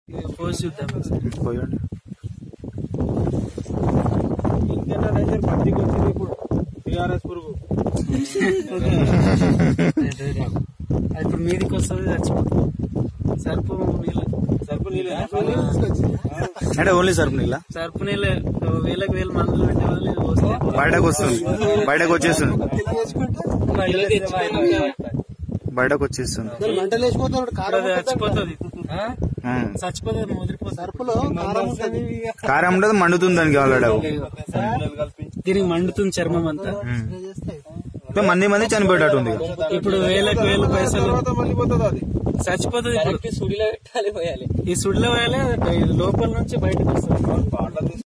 ఇది పోసి చూద్దాం సార్ పోయండి ఇంకన్నా డేంజర్ పత్తికి వచ్చింది ఇప్పుడు టీఆర్ఎస్ పురుగు అది ఇప్పుడు మీదికి వస్తుంది చచ్చిపోతుంది సర్పు నీళ్ళు సరుపు నీళ్ళు అంటే ఓన్లీ సర్పు నీళ్ళ సర్పు నీళ్ళు వేలకు వేలు మందులు పెట్టే వాళ్ళు ఇది పోస్తే బయటకు వస్తుంది బయటకు వచ్చేస్తుంది బయటకు వచ్చేస్తుంది మంటలు వేసిపోతాడు ఇప్పుడు అది చచ్చిపోతుంది ఉమ్. చచ్చిపోతుంది ముదిరిపోతుంది సరుపులో కారం ఉంటుంది కారం ఉండదు మండుతుంది దానికి ఆల్రెడీ దీనికి మండుతుంది చర్మం అంతా ఇప్పుడు మంది మంది చనిపోయేటట్టుంది ఇక. ఇప్పుడు వేలకు వేలు పైసలు మళ్ళీ పోతుంది అది చచ్చిపోతుంది ఇప్పుడు సుడిలో పెట్టాలి పోయాలి ఈ సుడిలో పోయాలి అది లోపల నుంచి బయటకు వస్తుంది